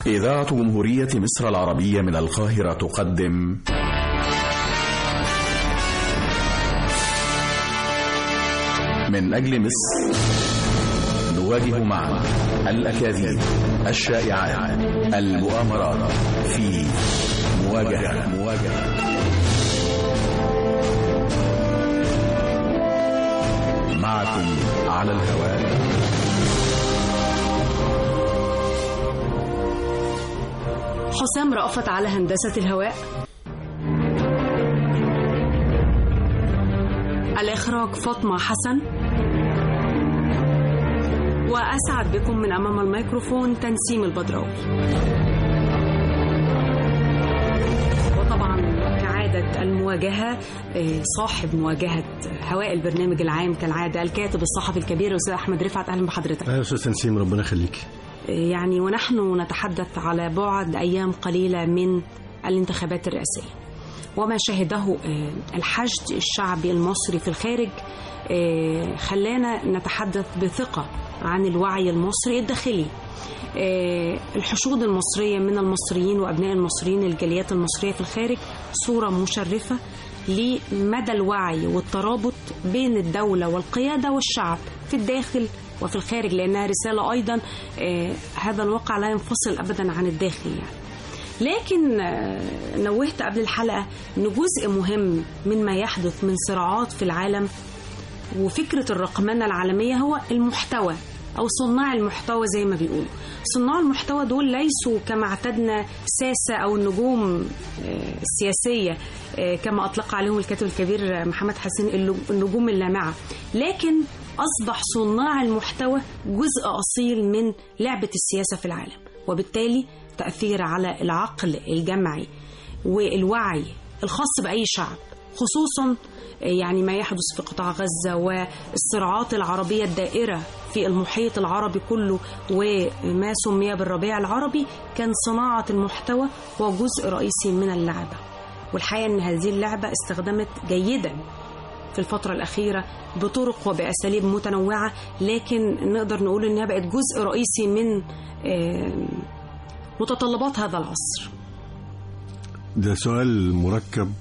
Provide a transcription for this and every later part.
إذاعة جمهورية مصر العربية من القاهرة تقدم من أجل مصر نواجه معا الأكاذيب الشائعات المؤامرات في مواجهة مواجهة معكم على الهواء حسام رأفت على هندسة الهواء الإخراج فاطمة حسن وأسعد بكم من أمام الميكروفون تنسيم البدراوي وطبعا كعادة المواجهة آه، صاحب مواجهة هواء البرنامج العام كالعادة الكاتب الصحفي الكبير الأستاذ أحمد رفعت أهلا بحضرتك يا استاذ تنسيم ربنا يخليك يعني ونحن نتحدث على بعد أيام قليلة من الانتخابات الرئاسية وما شهده آه، الحشد الشعبي المصري في الخارج آه، خلانا نتحدث بثقة عن الوعي المصري الداخلي آه، الحشود المصرية من المصريين وأبناء المصريين الجاليات المصرية في الخارج صورة مشرفة لمدى الوعي والترابط بين الدولة والقيادة والشعب في الداخل وفي الخارج لأنها رسالة أيضا آه، هذا الواقع لا ينفصل أبدا عن الداخل يعني لكن آه، نوهت قبل الحلقة أن جزء مهم من ما يحدث من صراعات في العالم وفكرة الرقمنة العالمية هو المحتوى أو صناع المحتوى زي ما بيقولوا صناع المحتوى دول ليسوا كما اعتدنا ساسة أو النجوم آه، السياسية آه، كما أطلق عليهم الكاتب الكبير محمد حسين اللو- النجوم اللامعة لكن أصبح صناع المحتوى جزء أصيل من لعبة السياسة في العالم وبالتالي تأثير على العقل الجمعي والوعي الخاص بأي شعب خصوصا يعني ما يحدث في قطاع غزة والصراعات العربية الدائرة في المحيط العربي كله وما سمي بالربيع العربي كان صناعة المحتوى هو جزء رئيسي من اللعبة والحقيقة أن هذه اللعبة استخدمت جيدا في الفترة الأخيرة بطرق وبأساليب متنوعة لكن نقدر نقول إنها بقت جزء رئيسي من آه، متطلبات هذا العصر ده سؤال مركب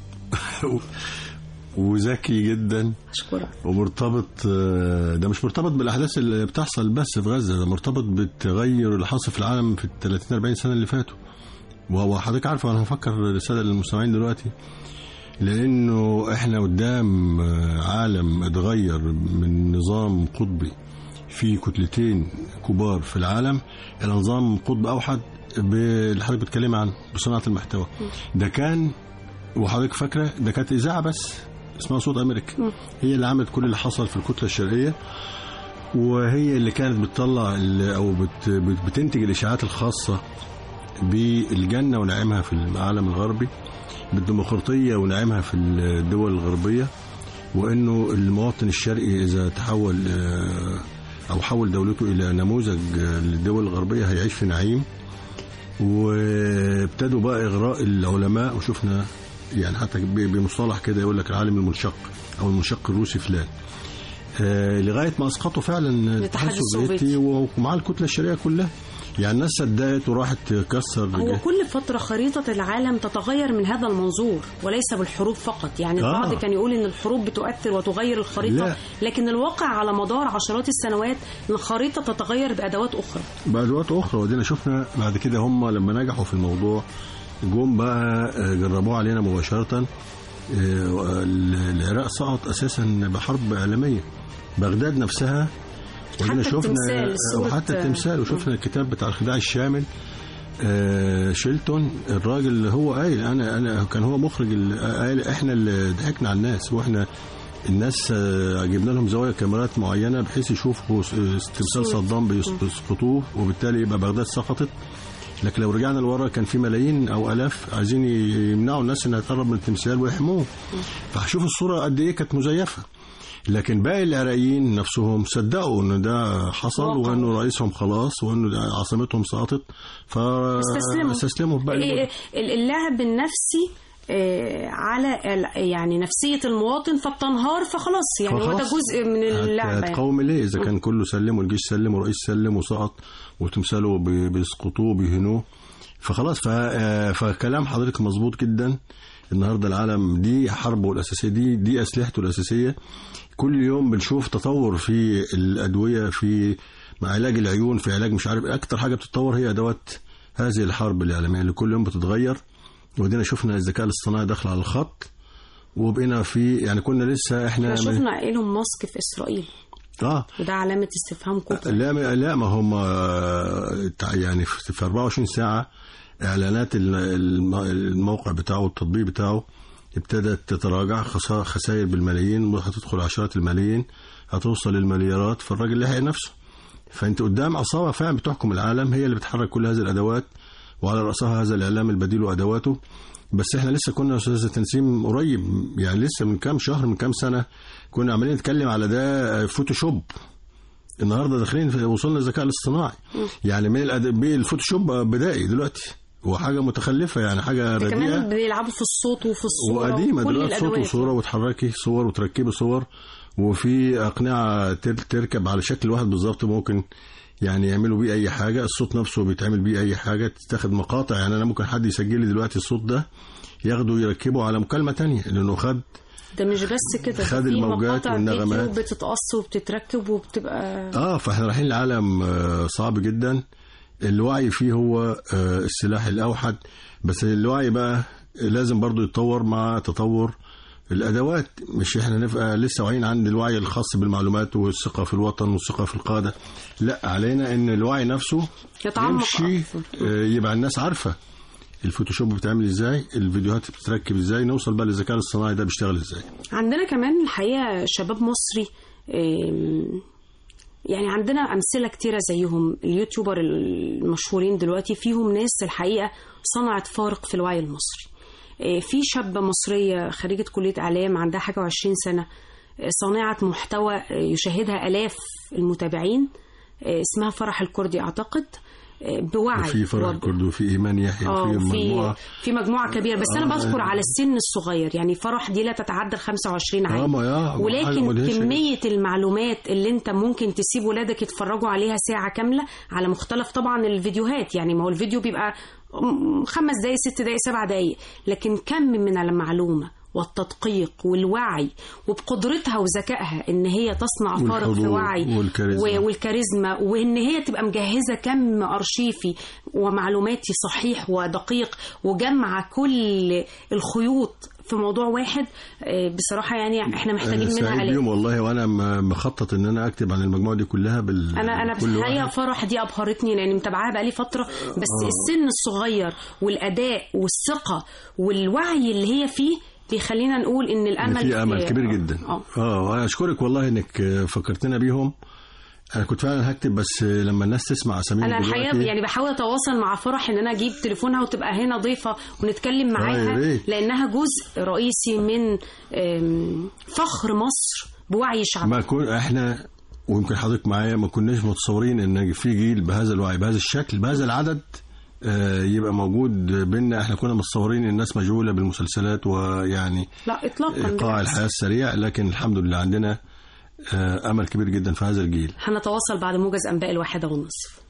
وذكي جدا أشكرك ومرتبط آه، ده مش مرتبط بالاحداث اللي بتحصل بس في غزه ده مرتبط بالتغير اللي حصل في العالم في ال 30 40 سنه اللي فاتوا وهو حضرتك عارف انا هفكر رساله للمستمعين دلوقتي لانه احنا قدام آه، عالم اتغير من نظام قطبي في كتلتين كبار في العالم الى نظام قطب اوحد ب- اللي حضرتك بتتكلم عنه بصناعه المحتوى ده كان وحضرتك فاكره ده كانت اذاعه بس اسمها صوت امريكا هي اللي عملت كل اللي حصل في الكتله الشرقيه وهي اللي كانت بتطلع ال- او بت بت- بتنتج الاشاعات الخاصه بالجنه ونعيمها في العالم الغربي بالديمقراطيه ونعيمها في الدول الغربيه وانه المواطن الشرقي اذا تحول آه، او حول دولته الى نموذج آه، للدول الغربيه هيعيش في نعيم وابتدوا بقى اغراء العلماء وشفنا يعني حتى ب- بمصطلح كده يقول لك العالم المنشق او المنشق الروسي فلان آه لغايه ما اسقطوا فعلا الاتحاد السوفيتي. ومع الكتله الشرقيه كلها يعني الناس صدقت وراحت تكسر هو كل فترة خريطة العالم تتغير من هذا المنظور وليس بالحروب فقط يعني آه. البعض كان يقول ان الحروب بتؤثر وتغير الخريطة لا. لكن الواقع على مدار عشرات السنوات ان الخريطة تتغير بأدوات أخرى بأدوات أخرى ودينا شفنا بعد كده هم لما نجحوا في الموضوع جم بقى آه، جربوه علينا مباشرة آه، العراق سقط أساسا بحرب إعلامية بغداد نفسها ودينا حتى شفنا التمثال، صورة- وحتى التمثال وشفنا الكتاب بتاع الخداع الشامل آه، شيلتون الراجل اللي هو قايل انا انا كان هو مخرج ال- قايل احنا اللي ضحكنا على الناس واحنا الناس آه، جبنا لهم زوايا كاميرات معينه بحيث يشوفوا س- تمثال صورة. صدام بيس- بيسقطوه وبالتالي يبقى بغداد سقطت لكن لو رجعنا لورا كان في ملايين او الاف عايزين يمنعوا الناس انها تقرب من التمثال ويحموه فهشوف الصوره قد ايه كانت مزيفه لكن باقي العراقيين نفسهم صدقوا ان ده حصل واقع. وانه رئيسهم خلاص وانه ده عاصمتهم سقطت استسلموا فاستسلموا بقى إيه، اللعب النفسي آه، على ال- يعني نفسية المواطن فبتنهار فخلاص يعني هو ده فخلاص. جزء من اللعبة يعني. هتقاوم ليه اذا كان كله سلم والجيش سلم والرئيس سلم وسقط وتمثاله بي- بيسقطوه بيهنوه فخلاص ف- آه، فكلام حضرتك مظبوط جدا النهارده العالم دي حربه الاساسيه دي دي اسلحته الاساسيه كل يوم بنشوف تطور في الادويه في مع علاج العيون في علاج مش عارف اكتر حاجه بتتطور هي ادوات هذه الحرب الاعلاميه اللي كل يوم بتتغير ودينا شفنا الذكاء الاصطناعي داخل على الخط وبقينا في يعني كنا لسه احنا احنا شفنا ايلون ماسك في اسرائيل اه وده علامه استفهام كبرى لا ما- لا ما هم آه، تع- يعني في في 24 ساعة إعلانات ال- الم- الموقع بتاعه والتطبيق بتاعه ابتدت تتراجع خسا- خسائر بالملايين هتدخل عشرات الملايين هتوصل للمليارات فالراجل لحق نفسه فأنت قدام عصابة فعلا بتحكم العالم هي اللي بتحرك كل هذه الأدوات وعلى رأسها هذا الإعلام البديل وأدواته بس احنا لسه كنا يا استاذ تنسيم قريب يعني لسه من كام شهر من كام سنه كنا عمالين نتكلم على ده فوتوشوب النهارده داخلين في وصلنا للذكاء الاصطناعي يعني من الأد- بالفوتوشوب بدائي دلوقتي وحاجه متخلفه يعني حاجه ده كمان رديئه بيلعبوا في الصوت وفي الصوره وقديمه وكل دلوقتي صوت الأدوات. وصوره وتحركي صور وتركبي صور وفي اقنعه تر- تركب على شكل واحد بالظبط ممكن يعني يعملوا بيه اي حاجه الصوت نفسه بيتعمل بيه اي حاجه تاخد مقاطع يعني انا ممكن حد يسجل لي دلوقتي الصوت ده ياخده ويركبه على مكالمه تانية لانه خد ده مش بس كده ده خد في الموجات مقاطع والنغمات. فيديو بتتقص وبتتركب وبتبقى اه فاحنا رايحين لعالم آه، صعب جدا الوعي فيه هو آه، السلاح الاوحد بس الوعي بقى لازم برضو يتطور مع تطور الادوات مش احنا نبقى لسه واعيين عن الوعي الخاص بالمعلومات والثقه في الوطن والثقه في القاده لا علينا ان الوعي نفسه يتعمق يمشي أكثر. آه، يبقى الناس عارفه الفوتوشوب بتعمل ازاي الفيديوهات بتتركب ازاي نوصل بقى للذكاء الاصطناعي ده بيشتغل ازاي عندنا كمان الحقيقه شباب مصري آم، يعني عندنا امثله كتيره زيهم اليوتيوبر المشهورين دلوقتي فيهم ناس الحقيقه صنعت فارق في الوعي المصري آه، في شابه مصريه خريجه كليه اعلام عندها حاجه وعشرين سنه آه، صانعه محتوى آه، يشاهدها الاف المتابعين آه، اسمها فرح الكردي اعتقد آه، بوعي في فرح وب- كردو وفي ايمان يحيى اه وفي في مجموعه في مجموعه كبيره بس انا آه، بذكر آه. على السن الصغير يعني فرح دي لا تتعدى ال 25 اه عام ما يا حاجة ولكن مدهشة كمية المعلومات اللي انت ممكن تسيب ولادك يتفرجوا عليها ساعة كاملة على مختلف طبعا الفيديوهات يعني ما هو الفيديو بيبقى م- خمس دقايق ست دقايق سبع دقايق لكن كم من المعلومة والتدقيق والوعي وبقدرتها وذكائها ان هي تصنع فارق في والحضور وعي والكاريزما. و- والكاريزما وان هي تبقى مجهزه كم ارشيفي ومعلوماتي صحيح ودقيق وجمع كل الخيوط في موضوع واحد آه، بصراحه يعني احنا محتاجين أنا منها سعيد آلاف. بيهم والله وانا م- مخطط ان انا اكتب عن المجموعه دي كلها بال انا انا كل الحقيقه واحد. فرح دي ابهرتني لاني متابعاها بقالي فتره بس السن الصغير والاداء والثقه والوعي اللي هي فيه بيخلينا نقول ان إن الامل في امل كبير جدا اه اه وانا اشكرك والله انك فكرتنا بيهم انا كنت فعلا هكتب بس لما الناس تسمع اساميهم انا الحقيقه دلوقتي يعني بحاول اتواصل مع فرح ان انا اجيب تليفونها وتبقى هنا ضيفه ونتكلم يا معاها ريت. لانها جزء رئيسي من آم، فخر مصر بوعي شعبها ما كن احنا ويمكن حضرتك معايا ما كناش متصورين ان في جيل بهذا الوعي بهذا الشكل بهذا العدد آه، يبقى موجود بينا احنا كنا متصورين ان الناس مشغوله بالمسلسلات ويعني لا اطلاقا ايقاع بالعكس. الحياه السريع لكن الحمد لله عندنا آه، امل كبير جدا في هذا الجيل هنتواصل بعد موجز انباء الواحده والنصف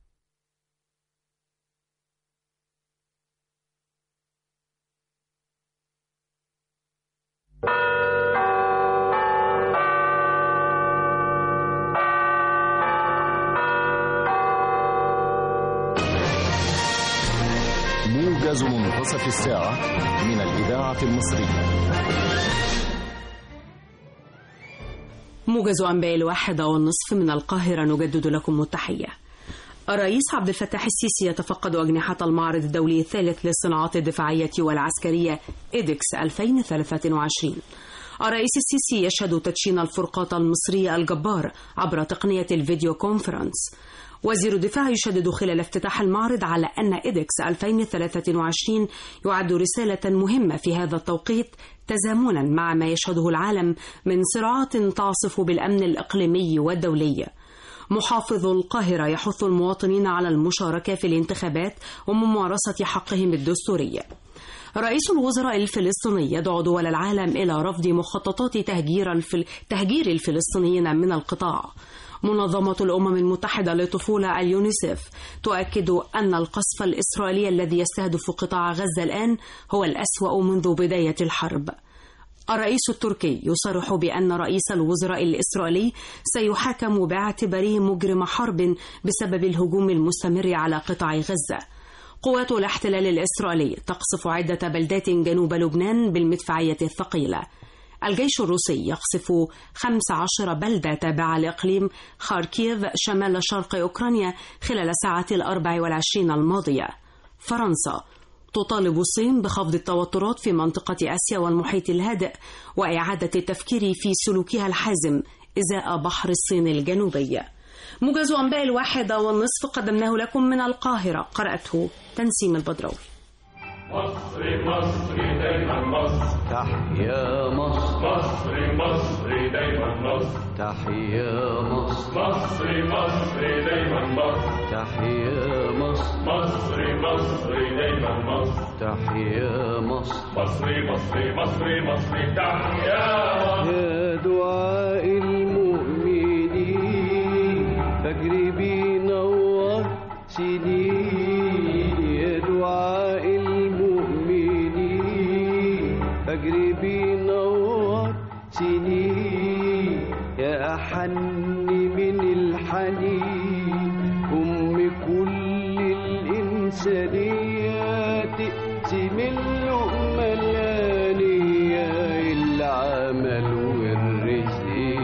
موجز منتصف الساعة من الإذاعة المصرية موجز أنباء الواحدة والنصف من القاهرة نجدد لكم التحية الرئيس عبد الفتاح السيسي يتفقد أجنحة المعرض الدولي الثالث للصناعات الدفاعية والعسكرية إيدكس 2023 الرئيس السيسي يشهد تدشين الفرقاط المصري الجبار عبر تقنية الفيديو كونفرنس وزير الدفاع يشدد خلال افتتاح المعرض على أن إيدكس 2023 يعد رسالة مهمة في هذا التوقيت تزامنا مع ما يشهده العالم من صراعات تعصف بالأمن الإقليمي والدولي محافظ القاهرة يحث المواطنين على المشاركة في الانتخابات وممارسة حقهم الدستوري رئيس الوزراء الفلسطيني يدعو دول العالم إلى رفض مخططات تهجير, الفل... تهجير الفلسطينيين من القطاع منظمة الأمم المتحدة للطفولة اليونيسيف تؤكد أن القصف الإسرائيلي الذي يستهدف قطاع غزة الآن هو الأسوأ منذ بداية الحرب الرئيس التركي يصرح بأن رئيس الوزراء الإسرائيلي سيحاكم باعتباره مجرم حرب بسبب الهجوم المستمر على قطاع غزة قوات الاحتلال الإسرائيلي تقصف عدة بلدات جنوب لبنان بالمدفعية الثقيلة الجيش الروسي يقصف 15 بلدة تابعة لإقليم خاركيف شمال شرق أوكرانيا خلال الساعات الأربع والعشرين الماضية فرنسا تطالب الصين بخفض التوترات في منطقة آسيا والمحيط الهادئ وإعادة التفكير في سلوكها الحازم إزاء بحر الصين الجنوبي موجز أنباء الواحدة والنصف قدمناه لكم من القاهرة قرأته تنسيم البدراوي مصر مصر دايما مصر تحيا مصر مصر مصر دايما مصر تحيا مصر مصر مصر دايما مصر تحيا مصر مصر مصر دايما مصر تحيا مصر مصر مصر مصر مصر تحيا مصر يا دعاء المؤمنين فجر بينور سنين يا دعاء المؤمنين فجر بينور سنين يا أحن من الحنين أم كل الإنسانيات تقسم اللقمة الآنية العمل والرزق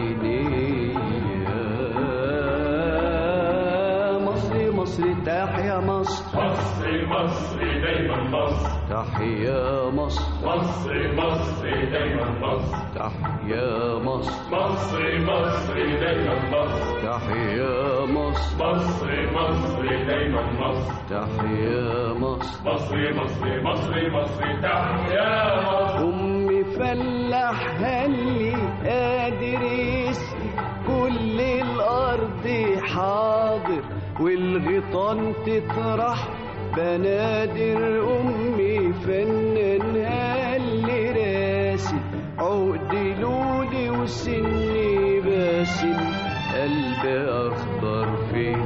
نية مصر مصر تحيا مصر مصر مصر دايما مصر تحيا مصر مصر مصر دايما مصر تحيا مصر مصر مصر دايما مصر تحيا مصر مصر مصر دايما مصر تحيا مصر مصر مصر مصر مصر تحيا مصر أمي فلاح هلي قادر يسقي كل الأرض حاضر والغيطان تطرح بنادر أمي فنان هلي راسي عقد لولي وسني باسم قلبي أخضر في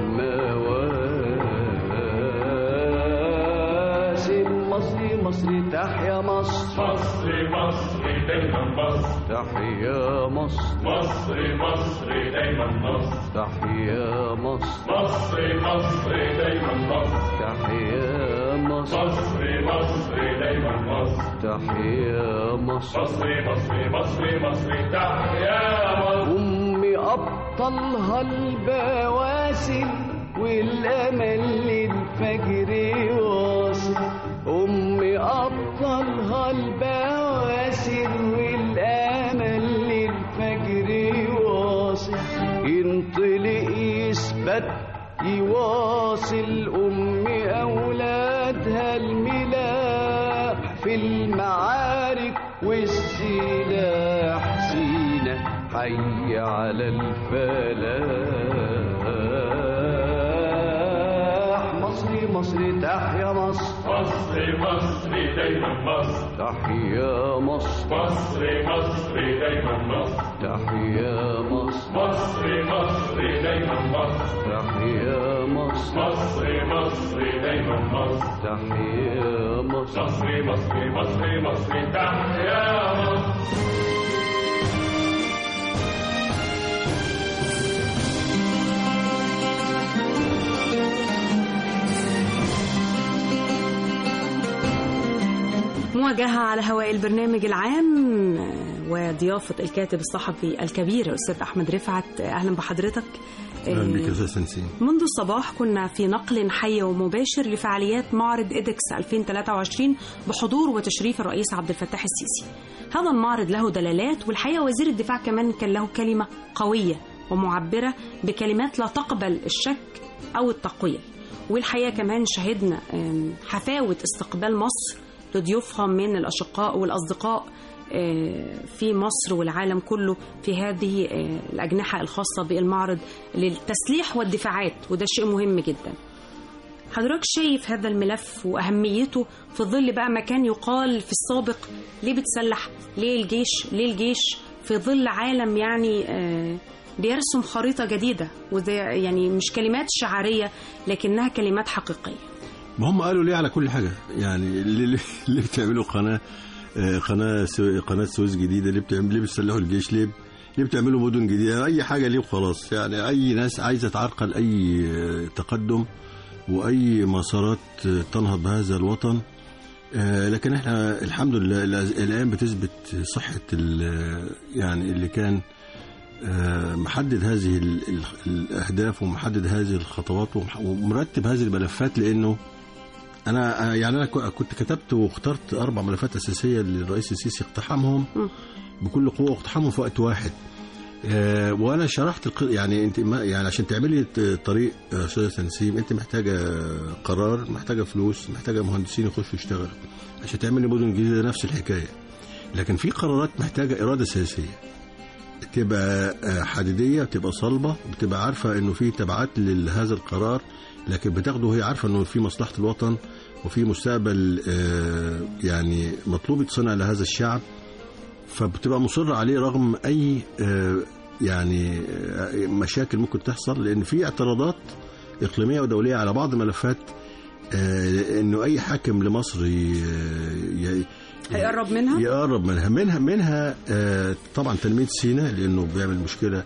مواسم مصري مصري تحيا مصر مصر مصر دايما مصر تحيا مصر مصر مصر دايما مصر تحيا مصر مصر مصر دايما مصر تحيا مصر مصر مصر دايما مصر تحيا مصر مصر مصر مصر مصر تحيا مصر أمي أبطلها البواسل والأمل للفجر واصل أمي أبطلها البواسل والأمل للفجر واصل ينطلق يثبت يواصل أمي أولادها الملاح في المعارك والسلاح سينا حي على الفلاح مصري مصري تحيا مصر مصر مصر دايما مصر تحيا مصر مصر مصر دايما مصر تحيا مصر مصر مصر دايما مصر تحيا مصر مصر مصر دايما مصر تحيا مصر مصر مصر مصر مصر تحيا مصر مواجهة على هواء البرنامج العام وضيافة الكاتب الصحفي الكبير الأستاذ أحمد رفعت أهلا بحضرتك اهلا بك يا استاذ سنسين منذ الصباح كنا في نقل حي ومباشر لفعاليات معرض إيدكس 2023 بحضور وتشريف الرئيس عبد الفتاح السيسي هذا المعرض له دلالات والحقيقة وزير الدفاع كمان كان له كلمة قوية ومعبرة بكلمات لا تقبل الشك أو التقوية والحقيقة كمان شهدنا آم، حفاوة استقبال مصر لضيوفها من الأشقاء والأصدقاء آه، في مصر والعالم كله في هذه آه، الأجنحة الخاصة بالمعرض للتسليح والدفاعات وده شيء مهم جدا حضرتك شايف هذا الملف وأهميته في ظل بقى ما كان يقال في السابق ليه بتسلح ليه الجيش ليه الجيش في ظل عالم يعني آه، بيرسم خريطة جديدة وده يعني مش كلمات شعارية لكنها كلمات حقيقية ما هم قالوا ليه على كل حاجه يعني اللي, اللي بتعملوا قناه آه، قناه سو- قناه سويس جديده ليه بتعمل ليه بتسلحوا الجيش ليه ليه بتعملوا مدن جديده اي حاجه ليه وخلاص يعني اي ناس عايزه تعرقل اي آه، تقدم واي مسارات آه، تنهض بهذا الوطن آه، لكن احنا الحمد لله الأز- الايام بتثبت صحه ال- يعني اللي كان آه، محدد هذه ال- ال- الاهداف ومحدد هذه الخطوات ومح- ومرتب هذه الملفات لانه انا يعني انا ك- كنت كتبت واخترت اربع ملفات اساسيه للرئيس السيسي اقتحامهم م. بكل قوه واقتحامهم في وقت واحد آه، وانا شرحت الق- يعني انت ما يعني عشان تعملي ت- طريق آه، استاذه تنسيم انت محتاجه قرار محتاجه فلوس محتاجه مهندسين يخشوا يشتغلوا عشان تعملي مدن جديده نفس الحكايه لكن في قرارات محتاجه اراده سياسيه تبقى آه، حديديه بتبقى صلبه بتبقى عارفه انه في تبعات لهذا القرار لكن بتاخده وهي عارفه انه في مصلحه الوطن وفي مستقبل آه، يعني مطلوب يتصنع لهذا الشعب فبتبقى مصرة عليه رغم أي آه، يعني آه، مشاكل ممكن تحصل لأن في اعتراضات إقليمية ودولية على بعض ملفات آه، إنه أي حاكم لمصر ي- ي- هيقرب منها يقرب منها منها منها آه، طبعا تنمية سيناء لأنه بيعمل مشكلة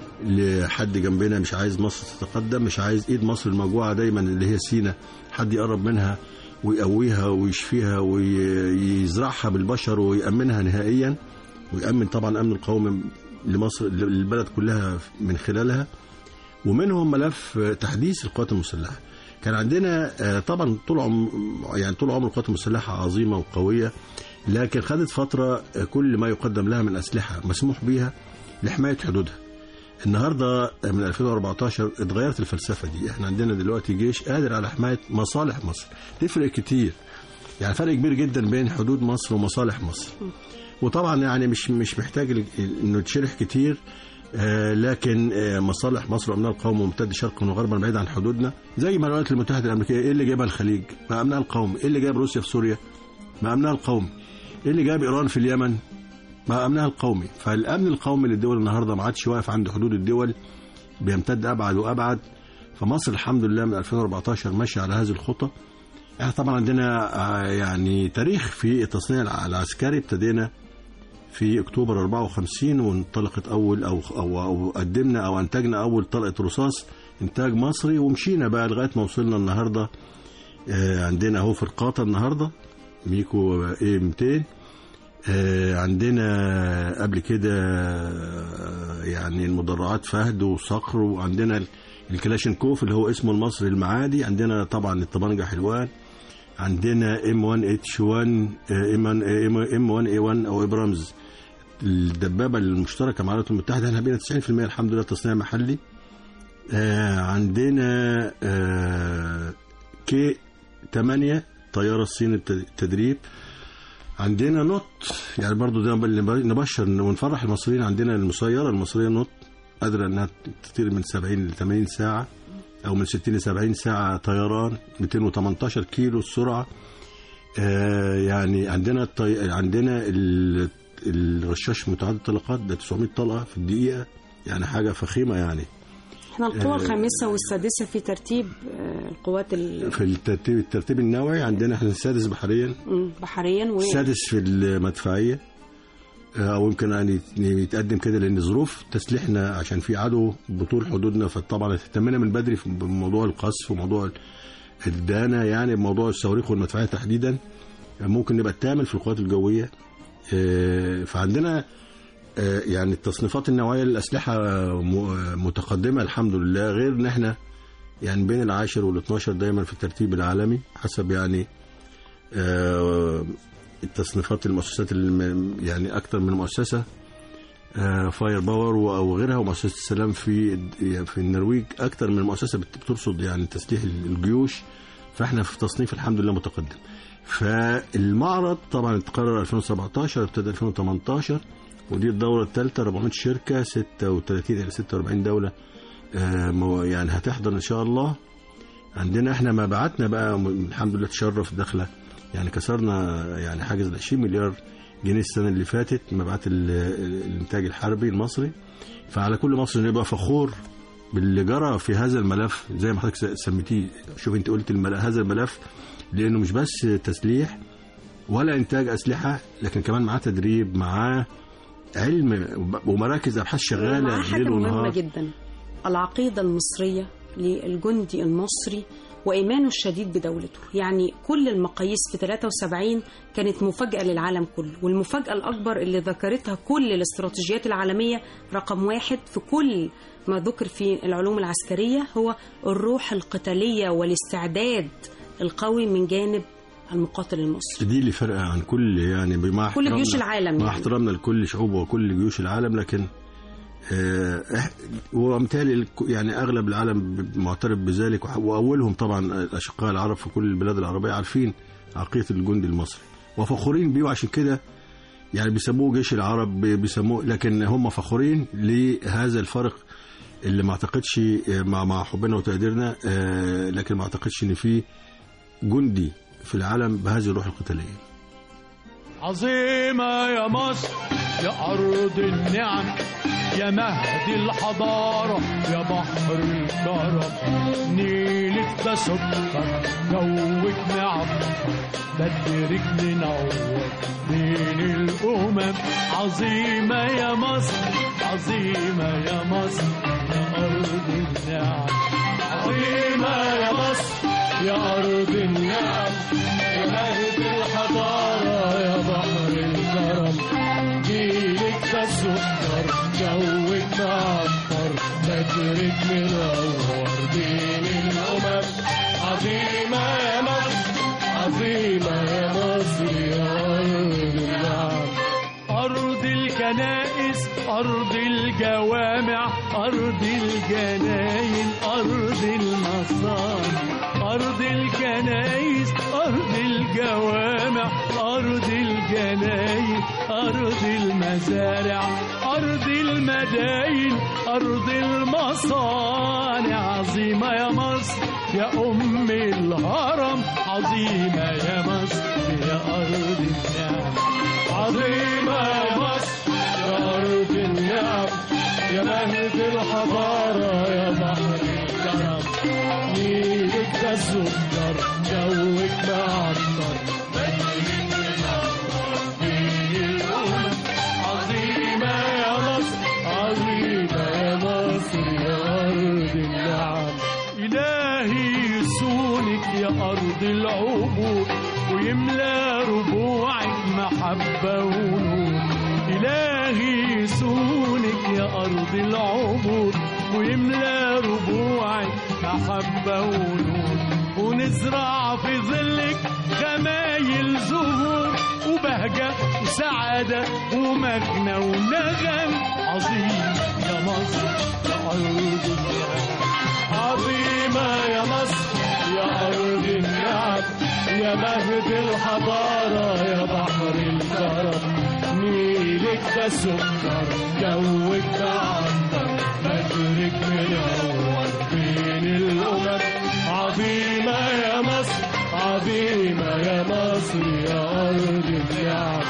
لحد جنبنا مش عايز مصر تتقدم مش عايز ايد مصر الموجوعه دايما اللي هي سينا حد يقرب منها ويقويها ويشفيها ويزرعها بالبشر ويأمنها نهائيا ويأمن طبعا أمن القومي لمصر للبلد كلها من خلالها ومنهم ملف تحديث القوات المسلحة كان عندنا آه، طبعا طول عم يعني طول عمر القوات المسلحة عظيمة وقوية لكن خدت فترة آه، كل ما يقدم لها من أسلحة مسموح بها لحماية حدودها النهارده من 2014 اتغيرت الفلسفه دي احنا عندنا دلوقتي جيش قادر على حمايه مصالح مصر تفرق كتير يعني فرق كبير جدا بين حدود مصر ومصالح مصر وطبعا يعني مش مش محتاج ال- انه يتشرح كتير آه لكن آه مصالح مصر وامنها القومي ممتد شرقا وغربا بعيد عن حدودنا زي ما الولايات المتحده الامريكيه ايه اللي جايبها الخليج؟ ما امنها القومي، ايه اللي جايب روسيا في سوريا؟ ما امنها القومي. ايه اللي جايب ايران في اليمن؟ ما امنها القومي، فالامن القومي للدول النهارده ما عادش واقف عند حدود الدول بيمتد ابعد وابعد فمصر الحمد لله من 2014 ماشيه على هذه الخطى احنا طبعا عندنا آه، يعني تاريخ في التصنيع الع- العسكري ابتدينا في اكتوبر 54 وانطلقت اول او او او قدمنا او انتجنا اول طلقه رصاص انتاج مصري ومشينا بقى لغايه ما وصلنا النهارده آه، عندنا اهو فرقاطه النهارده ميكو ايه 200 آه، عندنا قبل كده آه، يعني المدرعات فهد وصقر وعندنا ال- الكلاشينكوف اللي هو اسمه المصري المعادي عندنا طبعا الطبنجة حلوان عندنا ام 1 اتش 1 ام 1 اي 1 او ابرامز الدبابه المشتركه مع الولايات المتحده احنا بينا 90% الحمد لله تصنيع محلي آه، عندنا آه، كي 8 طياره الصين الت- التدريب عندنا نوت يعني برضو ده نبشر ونفرح المصريين عندنا المسيرة المصرية نوت قادرة انها تطير من 70 ل 80 ساعة او من 60 ل 70 ساعة طيران 218 كيلو السرعة آه يعني عندنا الطي... عندنا ال... الرشاش متعدد الطلقات ده 900 طلقة في الدقيقة يعني حاجة فخيمة يعني احنا القوى الخامسة والسادسة في ترتيب آه، القوات في الترتيب الترتيب النوعي عندنا احنا السادس بحريا البحرية و السادس في المدفعية آه، او يمكن ان يت- يتقدم كده لان ظروف تسليحنا عشان في عدو بطول حدودنا فطبعا اهتمنا من بدري في بموضوع القصف وموضوع الدانه يعني بموضوع الصواريخ والمدفعيه تحديدا آه، ممكن نبقى الثامن في القوات الجويه آه، فعندنا آه، يعني التصنيفات النوعيه للاسلحه م- متقدمه الحمد لله غير ان احنا يعني بين العاشر وال 12 دايما في الترتيب العالمي حسب يعني آه، التصنيفات المؤسسات الم- يعني اكثر من مؤسسه آه، فاير باور و- او غيرها ومؤسسه السلام في في النرويج اكثر من مؤسسه بت- بترصد يعني تسليح الجيوش فاحنا في تصنيف الحمد لله متقدم فالمعرض طبعا اتقرر 2017 ابتدى 2018 ودي الدوره الثالثه 400 شركه 36 الى 46 دوله آه، مو- يعني هتحضر ان شاء الله عندنا احنا مبيعاتنا بقى م- الحمد لله تشرف داخله يعني كسرنا يعني حاجز ال 20 مليار جنيه السنه اللي فاتت مبيعات ال- ال- الانتاج الحربي المصري فعلى كل مصري انه يبقى فخور باللي جرى في هذا الملف زي ما حضرتك س- سميتيه شوف انت قلت المل- هذا الملف لانه مش بس تسليح ولا انتاج اسلحه لكن كمان معاه تدريب معاه علم ومراكز ابحاث شغاله معاه حاجة ليل مهمة ونهار جدا العقيدة المصرية للجندي المصري وإيمانه الشديد بدولته يعني كل المقاييس في 73 كانت مفاجأة للعالم كله والمفاجأة الأكبر اللي ذكرتها كل الاستراتيجيات العالمية رقم واحد في كل ما ذكر في العلوم العسكرية هو الروح القتالية والاستعداد القوي من جانب المقاتل المصري دي اللي فرقه عن كل يعني مع كل احترامنا- جيوش العالم مع يعني. احترامنا لكل شعوب وكل جيوش العالم لكن آه، إح- وبالتالي الك- يعني اغلب العالم ب- معترف بذلك وح- واولهم طبعا الاشقاء العرب في كل البلاد العربيه عارفين عقيده الجندي المصري وفخورين بيه وعشان كده يعني بيسموه جيش العرب بي- بيسموه لكن هم فخورين لهذا الفرق اللي ما اعتقدش آه، مع مع حبنا وتقديرنا آه، لكن ما اعتقدش ان في جندي في العالم بهذه الروح القتاليه عظيمة يا مصر يا أرض النعم يا مهد الحضارة يا بحر الكرم نيلك ده سكر جوك نعم بدرك منور بين الأمم عظيمة يا مصر عظيمة يا مصر يا أرض النعم عظيمة يا مصر يا أرض النعم يا مهد الحضارة يا بحر الكرم جيلك ده سكر جوك معطر بدرك منور بين الأمم عظيمة يا مصر عظيمة يا مصر يا أرض النعم أرض الكنائس أرض الجوامع أرض الجناين أرض المصانع أرض الكنائس أرض الجوامع أرض الجناين أرض المزارع أرض المداين أرض المصانع عظيمة يا مصر يا أم الهرم عظيمة يا مصر يا أرض النعم عظيمة يا مصر يا أرض النعم يا مهد الحضارة يا بحر الكرم نيلك ده سكر جوك معطر بدرك منور بين الأمم عظيمة يا مصر عظيمة يا مصر يا أرض النعم إلهي يسونك يا أرض العبور ويملى ربوعك محبة ونور إلهي يسونك يا أرض العبور ويملى ربوعك محبة ونور ونزرع في ظلك خمايل زهور وبهجة وسعادة ومجنى ونغم عظيم يا مصر يا أرض النعم عظيمة يا مصر يا أرض النعم يا مهد الحضارة يا بحر الكرم نيلك ده سكر جوك ده عنبر بدرك منور بين الأمم عظيمة يا مصر عظيمة يا مصر يا أرض النعم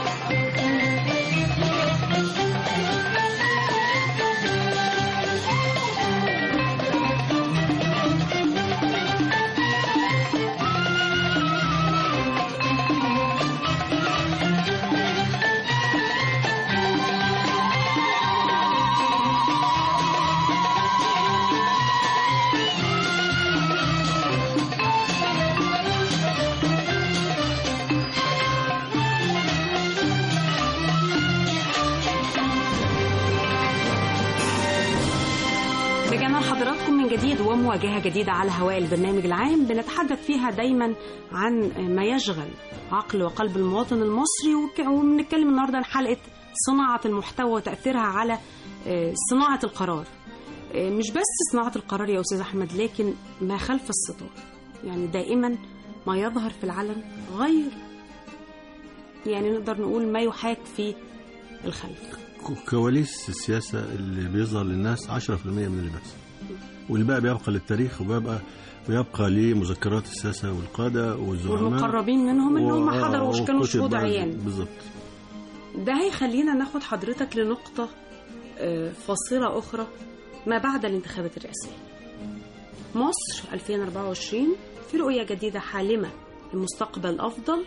رجعنا لحضراتكم من جديد ومواجهة جديدة على هواء البرنامج العام بنتحدث فيها دايما عن ما يشغل عقل وقلب المواطن المصري وك- وبنتكلم النهارده عن حلقة صناعة المحتوى وتأثيرها على آه، صناعة القرار آه، مش بس صناعة القرار يا أستاذ أحمد لكن ما خلف الستار يعني دائما ما يظهر في العلن غير يعني نقدر نقول ما يحاك في الخلف كواليس السياسة اللي بيظهر للناس 10% من اللي بيحصل والباقي بيبقى للتاريخ وبيبقى بيبقى لمذكرات السياسة والقادة والزعماء والمقربين منهم اللي هم و- حضروا وش كانوا وكتب شهود بقى- عيان بالظبط ده هيخلينا ناخد حضرتك لنقطة آه، فاصلة أخرى ما بعد الانتخابات الرئاسية مصر 2024 في رؤية جديدة حالمة لمستقبل أفضل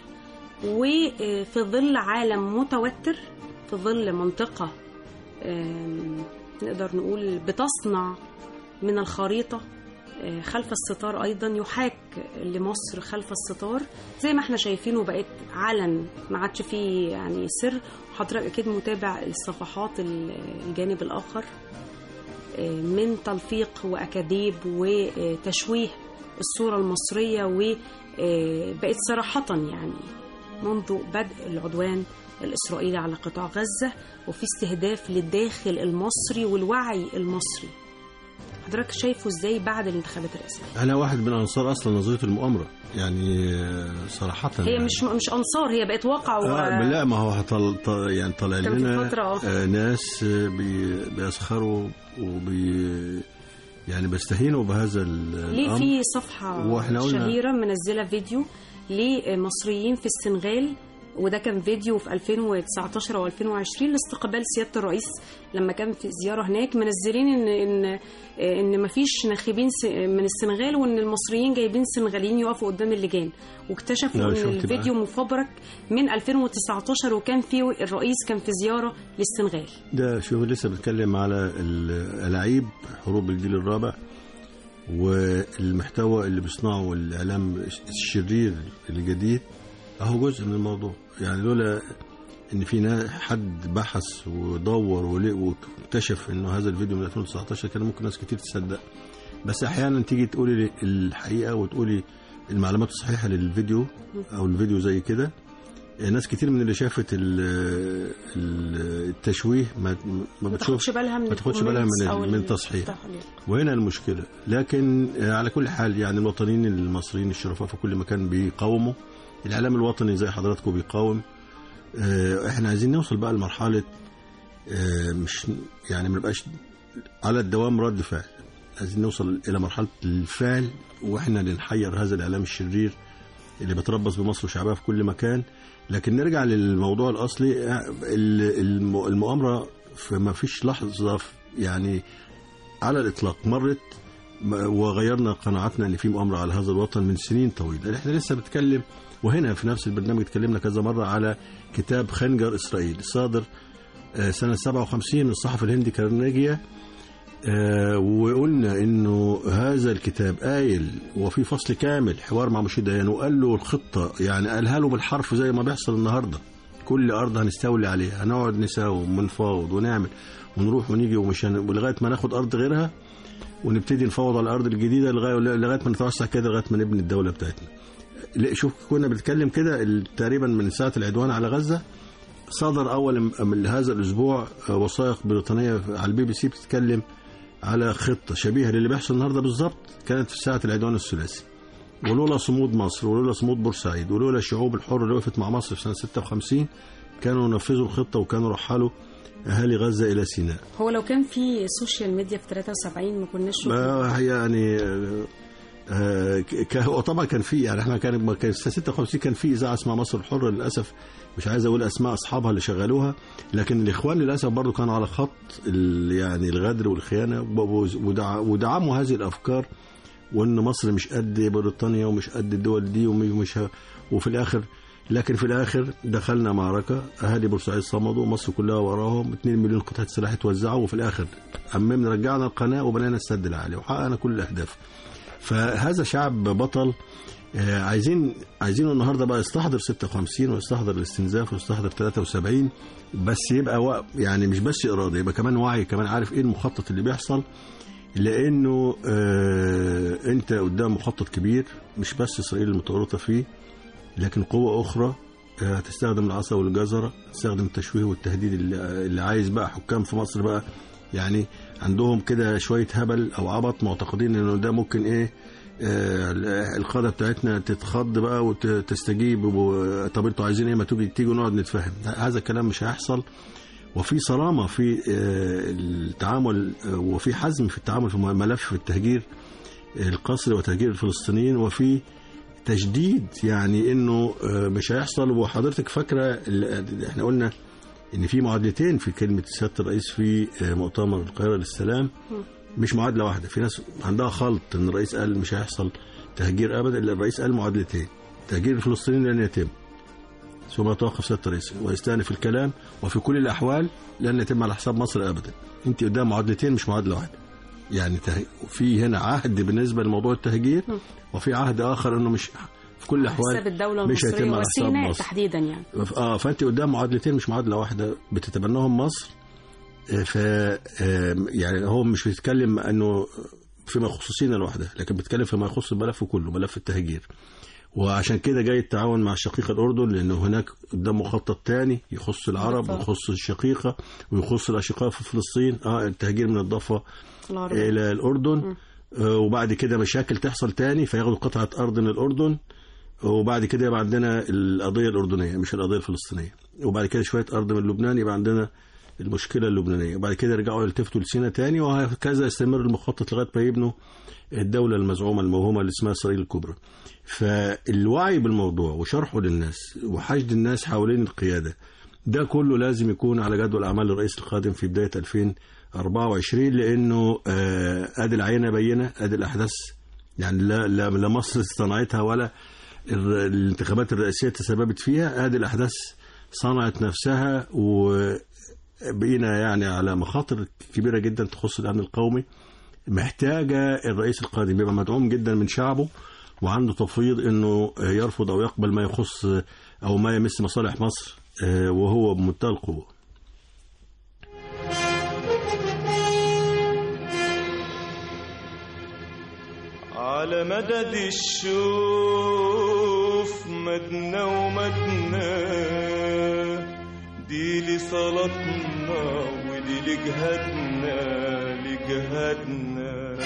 وفي ظل عالم متوتر في ظل منطقة آم، نقدر نقول بتصنع من الخريطة آه، خلف الستار أيضا يحاك لمصر خلف الستار زي ما احنا شايفينه بقت علن ما عادش فيه يعني سر حضرتك أكيد متابع الصفحات ال- الجانب الآخر آه، من تلفيق وأكاذيب وتشويه الصورة المصرية وبقت صراحة يعني منذ بدء العدوان الإسرائيلي على قطاع غزة وفي استهداف للداخل المصري والوعي المصري حضرتك شايفه ازاي بعد الانتخابات الرئاسية؟ انا واحد من انصار اصلا نظريه المؤامره يعني آه، صراحه هي يعني. مش مش انصار هي بقت واقع و... آه لا ما هو طل... طل... يعني طالع كان في لنا فترة، آه. آه ناس آه، بي... بيسخروا وبي يعني بيستهينوا بهذا ال- ليه الامر في صفحة وإحنا قلنا- شهيرة منزلة فيديو لمصريين في السنغال وده كان فيديو في 2019 او 2020 لاستقبال سياده الرئيس لما كان في زياره هناك منزلين ان ان ان مفيش ناخبين س- من السنغال وان المصريين جايبين سنغاليين يقفوا قدام اللجان واكتشفوا لا، ان شفت بقى. الفيديو مفبرك من 2019 وكان فيه الرئيس كان في زياره للسنغال ده شوف لسه بتكلم على ال- العيب حروب الجيل الرابع والمحتوى اللي بيصنعه الاعلام الشرير الجديد اهو جزء من الموضوع يعني لولا ان في نا- حد بحث ودور ولقى واكتشف انه هذا الفيديو من 2019 كان ممكن ناس كتير تصدق بس احيانا تيجي تقولي الحقيقه وتقولي المعلومات الصحيحه للفيديو او الفيديو زي كده ناس كتير من اللي شافت ال- ال- التشويه ما ما ما بتشوفش تاخدش بالها من ما تاخدش بالها الكومنتس من أو ال- من ال- التصحيح. التحليل. وهنا المشكلة لكن آه، على كل حال يعني الوطنيين المصريين الشرفاء في كل مكان بيقاوموا الإعلام الوطني زي حضراتكم بيقاوم آه، احنا عايزين نوصل بقى لمرحلة آه، مش يعني ما نبقاش على الدوام رد فعل عايزين نوصل إلى مرحلة الفعل واحنا اللي نحير هذا الإعلام الشرير اللي بيتربص بمصر وشعبها في كل مكان لكن نرجع للموضوع الأصلي آه، ال- الم- المؤامرة فما فيش لحظة في- يعني على الإطلاق مرت م- وغيرنا قناعاتنا ان في مؤامره على هذا الوطن من سنين طويله احنا لسه بنتكلم وهنا في نفس البرنامج اتكلمنا كذا مره على كتاب خنجر اسرائيل صادر آه، سنه 57 من الصحفي الهندي كارنيجيا آه، وقلنا انه هذا الكتاب قايل وفي فصل كامل حوار مع مشير ديان وقال له الخطه يعني قالها له بالحرف زي ما بيحصل النهارده كل ارض هنستولي عليها هنقعد نساوم ونفاوض ونعمل ونروح ونيجي ومش هن... ولغايه ما ناخد ارض غيرها ونبتدي نفاوض على الارض الجديده لغايه لغايه ما نتوسع كده لغايه ما نبني الدوله بتاعتنا. لا، شوف كنا بنتكلم كده ال- تقريبا من ساعه العدوان على غزه صدر اول م- من هذا الاسبوع آه، وثائق بريطانيه على البي بي سي بتتكلم على خطه شبيهه للي بيحصل النهارده بالظبط كانت في ساعه العدوان الثلاثي. ولولا صمود مصر ولولا صمود بورسعيد ولولا الشعوب الحره اللي وقفت مع مصر في سنه 56 كانوا نفذوا الخطه وكانوا رحلوا اهالي غزه الى سيناء. هو لو كان في سوشيال ميديا في 73 ما كناش شفنا ما يعني آه، آه، ك- هو طبعا كان في يعني احنا كان ما كان سنه 56 كان في اذاعه اسمها مصر الحره للاسف مش عايز اقول اسماء اصحابها اللي شغلوها لكن الاخوان للاسف برضو كانوا على خط ال- يعني الغدر والخيانه وب- ودع- ودعموا هذه الافكار وان مصر مش قد بريطانيا ومش قد الدول دي ومش ه- وفي الاخر لكن في الاخر دخلنا معركه اهالي بورسعيد صمدوا مصر كلها وراهم 2 مليون قطعه سلاح اتوزعوا وفي الاخر اممنا رجعنا القناه وبنينا السد العالي وحققنا كل الاهداف فهذا شعب بطل آه، عايزين عايزينه النهارده بقى يستحضر 56 ويستحضر الاستنزاف ويستحضر 73 بس يبقى و... يعني مش بس اراده يبقى كمان وعي كمان عارف ايه المخطط اللي بيحصل لانه آه انت قدام مخطط كبير مش بس اسرائيل المتورطه فيه لكن قوه اخرى آه، هتستخدم العصا والجزره تستخدم التشويه والتهديد اللي, اللي عايز بقى حكام في مصر بقى يعني عندهم كده شويه هبل او عبط معتقدين انه ده ممكن ايه آه، القاده بتاعتنا تتخض بقى وتستجيب و- طب انتوا عايزين ايه ما تيجي تيجوا نقعد نتفاهم هذا الكلام مش هيحصل وفي صرامه في آه، التعامل آه، وفي حزم في التعامل في ملف التهجير القسري وتهجير الفلسطينيين وفي تجديد يعني انه آه، مش هيحصل وحضرتك فاكره ال- احنا قلنا ان في معادلتين في كلمه سياده الرئيس في آه، مؤتمر القاهره للسلام مش معادله واحده في ناس عندها خلط ان الرئيس قال مش هيحصل تهجير ابدا الا الرئيس قال معادلتين تهجير الفلسطينيين لن يتم ثم يتوقف سياده الرئيس ويستأنف الكلام وفي كل الاحوال لن يتم على حساب مصر ابدا انت قدام معادلتين مش معادله واحده يعني ته... في هنا عهد بالنسبه لموضوع التهجير وفي عهد اخر انه مش في كل الاحوال حساب الدولة مش المصرية هيتم على حساب وسيناء مصر. تحديدا يعني اه فانت قدام معادلتين مش معادله واحده بتتبناهم مصر آه، ف آه، يعني هو مش بيتكلم انه فيما يخص سينا لوحدها لكن بيتكلم فيما يخص الملف كله ملف التهجير وعشان كده جاي التعاون مع الشقيقة الأردن لأنه هناك قدام مخطط تاني يخص العرب بالضبط. ويخص الشقيقة ويخص الأشقاء في فلسطين اه التهجير من الضفة العربية الى الاردن آه، وبعد كده مشاكل تحصل تاني فياخدوا قطعه ارض من الاردن وبعد كده يبقى عندنا القضيه الاردنيه مش القضيه الفلسطينيه وبعد كده شويه ارض من لبنان يبقى عندنا المشكله اللبنانيه وبعد كده يرجعوا يلتفتوا لسينا تاني وهكذا يستمر المخطط لغايه ما يبنوا الدوله المزعومه الموهومه اللي اسمها اسرائيل الكبرى فالوعي بالموضوع وشرحه للناس وحشد الناس حوالين القياده ده كله لازم يكون على جدول اعمال الرئيس القادم في بدايه 2024 لانه آه، ادي العينه بينه ادي الاحداث يعني لا لا, لا مصر صنعتها ولا الر- الانتخابات الرئاسيه تسببت فيها ادي الاحداث صنعت نفسها وبقينا يعني على مخاطر كبيره جدا تخص الامن القومي محتاجه الرئيس القادم يبقى مدعوم جدا من شعبه وعنده تفويض انه يرفض او يقبل ما يخص او ما يمس مصالح مصر آه، وهو بمنتهى القوه على مدد الشوف مدنا ومدنا دي لصلاتنا ودي لجهادنا لجهادنا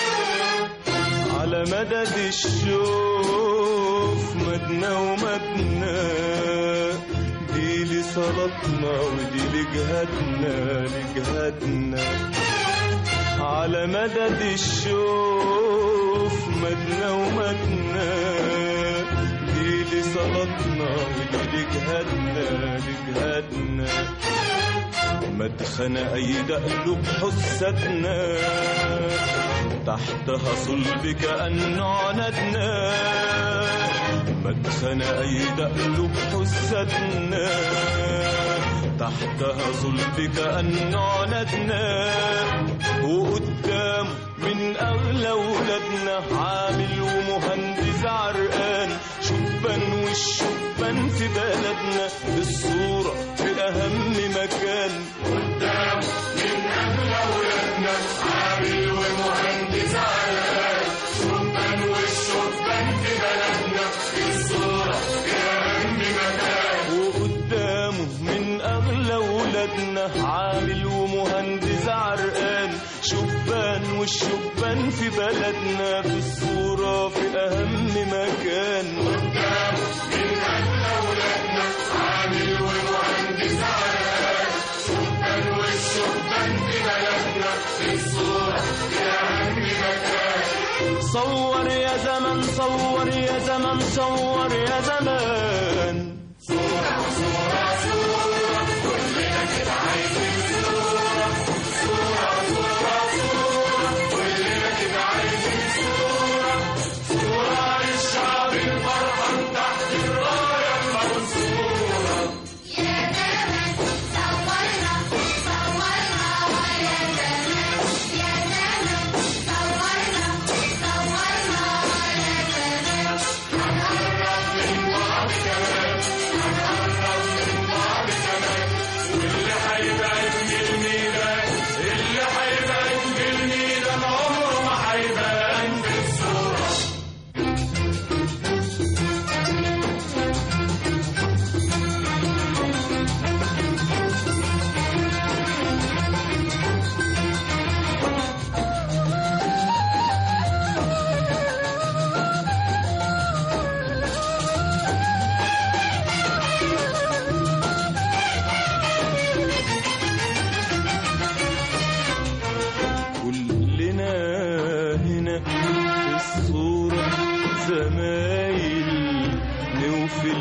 على مدد الشوف مدنا ومدنا دي لصلاتنا ودي لجهادنا لجهادنا على مدد الشوف مدنا ومدنا دي لصلاتنا ودي لجهادنا لجهادنا مدخن أيد قلوب حستنا تحتها صلب كأنه عندنا مدخن أيد قلوب حستنا تحتها صلب كأنه عندنا وقدام من أغلى ولادنا عامل ومهندس عرقان شبان والشبان في بلدنا الصورة في أهم مكان قدام من أغلى ولادنا عامل ومهندس عرقان شبان والشبان في بلدنا الصورة في أهم مكان وقدامه من أغلى ولادنا عامل ومهندس عرقان شبان والشبان في بلدنا في الصورة في أهم مكان قدامه من أغلى ولادنا عامل ومهندس عرقان شبان والشبان في بلدنا في الصورة في أهم مكان صور يا زمن صور يا زمن صور يا زمان صورنا صورنا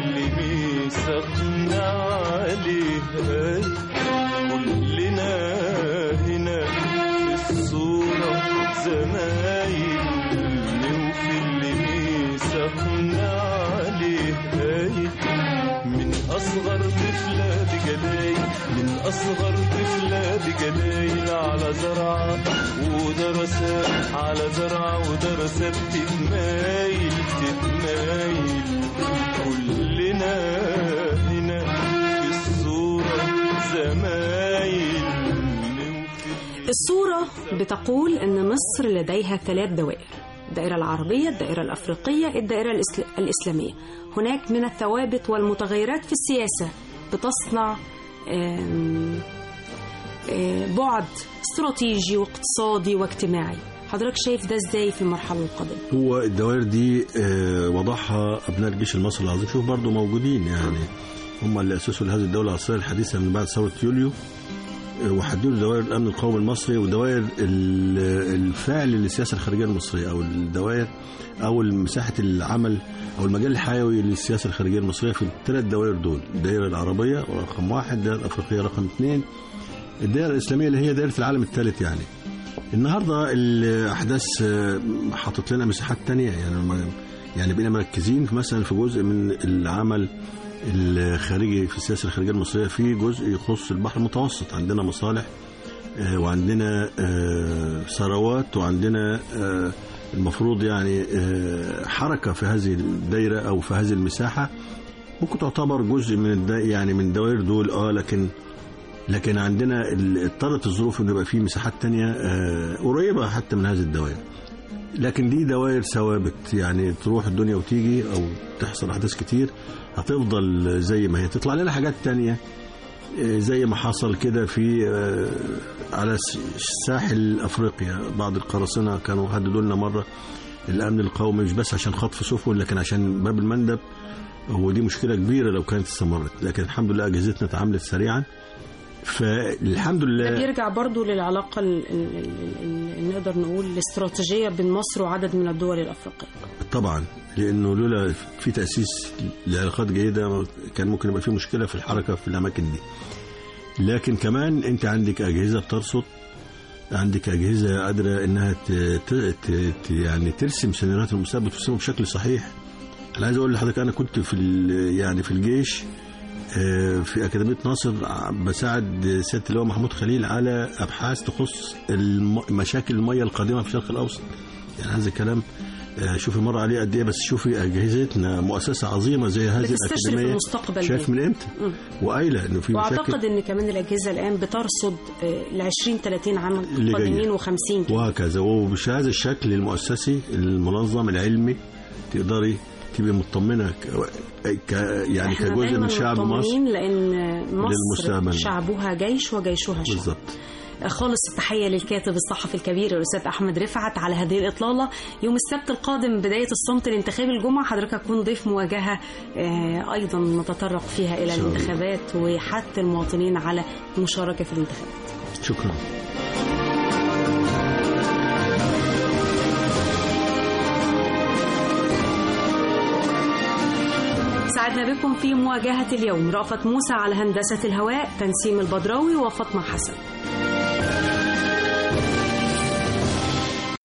اللي ميثاقنا عليها كلنا هنا في الصورة زمايل وفي اللي ميثاقنا عليها من أصغر طفلة بجلايل من أصغر طفلة بجلايل على زرعة ودرسات على زرعة ودرسات تتمايل تتمايل كلنا هنا في الصورة زمايل الصورة بتقول أن مصر لديها ثلاث دوائر الدائرة العربية الدائرة الأفريقية الدائرة الإسل- الإسلامية هناك من الثوابت والمتغيرات في السياسة بتصنع آم، آه، بعد استراتيجي واقتصادي واجتماعي حضرتك شايف ده ازاي في المرحلة القادمة هو الدوائر دي آه، وضعها ابناء الجيش المصري العظيم شوف برضو موجودين يعني هم اللي اسسوا لهذه الدوله العصريه الحديثه من بعد ثوره يوليو آه، وحددوا دوائر الامن القومي المصري ودوائر ال- الفعل للسياسه الخارجيه المصريه او الدوائر او مساحه العمل او المجال الحيوي للسياسه الخارجيه المصريه في الثلاث دوائر دول الدائره العربيه رقم واحد الدائره الافريقيه رقم اثنين الدائره الاسلاميه اللي هي دائره العالم الثالث يعني النهارده الاحداث آه، حاطط لنا مساحات تانية يعني ما- يعني بقينا مركزين في مثلا في جزء من العمل الخارجي في السياسه الخارجيه المصريه في جزء يخص البحر المتوسط عندنا مصالح آه، وعندنا آه، ثروات وعندنا آه، المفروض يعني آه، حركه في هذه الدايره او في هذه المساحه ممكن تعتبر جزء من الدا يعني من الدوائر دول اه لكن لكن عندنا ال- اضطرت الظروف انه يبقى في مساحات تانية آه، قريبة حتى من هذه الدوائر لكن دي دوائر ثوابت يعني تروح الدنيا وتيجي او تحصل احداث كتير هتفضل زي ما هي تطلع لنا حاجات تانية آه، زي ما حصل كده في آه، على س- ساحل افريقيا بعض القراصنة كانوا هددوا لنا مرة الامن القومي مش بس عشان خطف سفن لكن عشان باب المندب ودي مشكلة كبيرة لو كانت استمرت لكن الحمد لله اجهزتنا اتعاملت سريعا فالحمد ده لله بيرجع برضو للعلاقة ال- ال- ال- ال- نقدر نقول الاستراتيجية بين مصر وعدد من الدول الأفريقية طبعا لانه لولا في تاسيس لعلاقات جيده كان ممكن يبقى في مشكله في الحركه في الاماكن دي لكن كمان انت عندك اجهزه بترصد عندك اجهزه قادره انها ت... ت... ت... ت... يعني ترسم سيناريوهات المستقبل ترسمه بشكل صحيح انا عايز اقول لحضرتك انا كنت في ال... يعني في الجيش آه، في أكاديمية ناصر بساعد سيادة اللواء محمود خليل على أبحاث تخص الم... مشاكل المياه القادمة في الشرق الأوسط يعني هذا الكلام آه، شوفي مر عليه قد ايه بس شوفي اجهزتنا مؤسسه عظيمه زي هذه بتستشرف الاكاديميه المستقبل شايف ده. من امتى مم. وقايله انه في واعتقد مشاكل ان كمان الاجهزه الان بترصد ال 20 30 عام اللي جاية. القادمين و50 وهكذا وبهذا الشكل المؤسسي المنظم العلمي تقدري تبقي مطمنه ك... ك... يعني احنا كجزء دايما من شعب مصر مطمئنين لان مصر للمستقبل. شعبها جيش وجيشها شعب بالظبط خالص التحية للكاتب الصحفي الكبير الأستاذ أحمد رفعت على هذه الإطلالة يوم السبت القادم بداية الصمت الانتخابي الجمعة حضرتك هتكون ضيف مواجهة آه، أيضا نتطرق فيها إلى شاء الله. الانتخابات وحث المواطنين على المشاركة في الانتخابات شكرا سعدنا بكم في مواجهة اليوم رأفت موسى على هندسة الهواء تنسيم البدراوي وفاطمة حسن